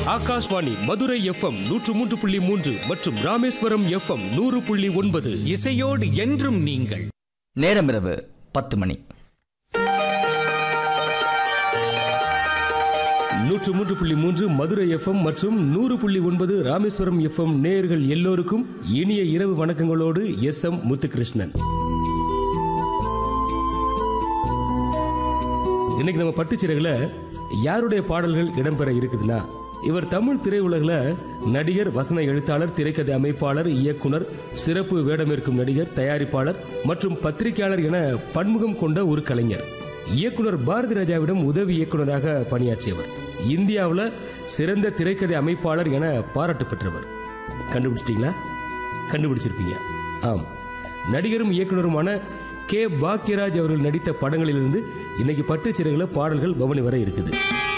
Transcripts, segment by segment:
Akashvani Madurai FM நூற்று மூன்று புள்ளி மூன்று மற்றும் ராமேஸ்வரம் எஃப்எம் நூறு புள்ளி ஒன்பது இசையோடு என்றும் நீங்கள் நேரம் இரவு பத்து மணி நூற்று மூன்று புள்ளி மூன்று மதுரை எஃப்எம் மற்றும் நூறு புள்ளி ஒன்பது ராமேஸ்வரம் எஃப்எம் நேயர்கள் எல்லோருக்கும் இனிய இரவு வணக்கங்களோடு எஸ் எம் முத்துகிருஷ்ணன் இன்னைக்கு நம்ம பட்டுச்சிறைகளை யாருடைய பாடல்கள் இடம்பெற இருக்குதுன்னா இவர் தமிழ் திரையுலகில் நடிகர் வசன எழுத்தாளர் திரைக்கதை அமைப்பாளர் இயக்குனர் சிறப்பு வேடமேற்கும் நடிகர் தயாரிப்பாளர் மற்றும் பத்திரிகையாளர் என பன்முகம் கொண்ட ஒரு கலைஞர் இயக்குனர் பாரதி ராஜாவிடம் உதவி இயக்குனராக பணியாற்றியவர் இந்தியாவில் சிறந்த திரைக்கதை அமைப்பாளர் என பாராட்டு பெற்றவர் கண்டுபிடிச்சிட்டீங்களா கண்டுபிடிச்சிருப்பீங்க ஆம் நடிகரும் இயக்குனருமான கே பாக்யராஜ் அவர்கள் நடித்த படங்களிலிருந்து இன்னைக்கு பட்டுச்சிறைகள பாடல்கள் பவனி வர இருக்குது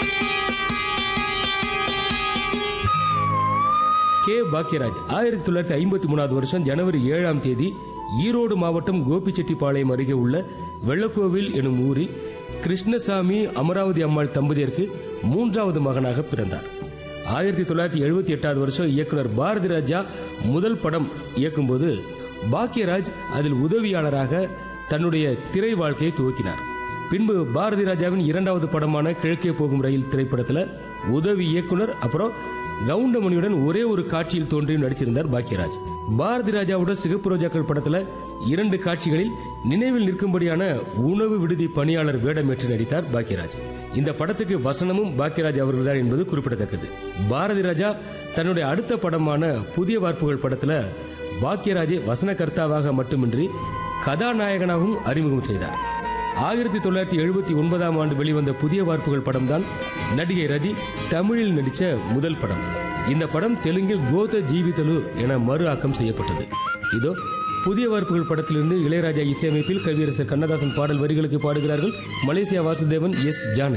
கே பாக்யராஜ் ஆயிரத்தி தொள்ளாயிரத்தி ஐம்பத்தி மூணாவது வருஷம் ஜனவரி ஏழாம் தேதி ஈரோடு மாவட்டம் கோபிச்செட்டிப்பாளையம் அருகே உள்ள வெள்ளக்கோவில் எனும் ஊரில் கிருஷ்ணசாமி அமராவதி அம்மாள் தம்பதியருக்கு மூன்றாவது மகனாக பிறந்தார் ஆயிரத்தி தொள்ளாயிரத்தி எழுபத்தி எட்டாவது வருஷம் இயக்குனர் பாரதி ராஜா முதல் படம் இயக்கும்போது பாக்யராஜ் அதில் உதவியாளராக தன்னுடைய திரை வாழ்க்கையை துவக்கினார் பின்பு பாரதி ராஜாவின் இரண்டாவது படமான கிழக்கே போகும் ரயில் திரைப்படத்தில் உதவி இயக்குனர் அப்புறம் கவுண்டமணியுடன் ஒரே ஒரு காட்சியில் தோன்றி நடிச்சிருந்தார் பாக்யராஜ் பாரதி ராஜாவுடன் சிகப்பு ரோஜாக்கள் படத்துல இரண்டு காட்சிகளில் நினைவில் நிற்கும்படியான உணவு விடுதி பணியாளர் வேடமேற்று நடித்தார் பாக்யராஜ் இந்த படத்துக்கு வசனமும் பாக்யராஜ் அவர்கள்தான் என்பது குறிப்பிடத்தக்கது பாரதி ராஜா தன்னுடைய அடுத்த படமான புதிய வார்ப்புகள் படத்துல பாக்யராஜை வசனகர்த்தாவாக மட்டுமின்றி கதாநாயகனாகவும் அறிமுகம் செய்தார் ஆயிரத்தி தொள்ளாயிரத்தி எழுபத்தி ஒன்பதாம் ஆண்டு வெளிவந்த புதிய வார்ப்புகள் படம்தான் நடிகை ரதி தமிழில் நடித்த முதல் படம் இந்த படம் தெலுங்கில் கோத ஜீவிதலு என மறு ஆக்கம் செய்யப்பட்டது இதோ புதிய வார்ப்புகள் படத்திலிருந்து இளையராஜா இசையமைப்பில் கவியரசர் கண்ணதாசன் பாடல் வரிகளுக்கு பாடுகிறார்கள் மலேசியா வாசுதேவன் எஸ் ஜானகி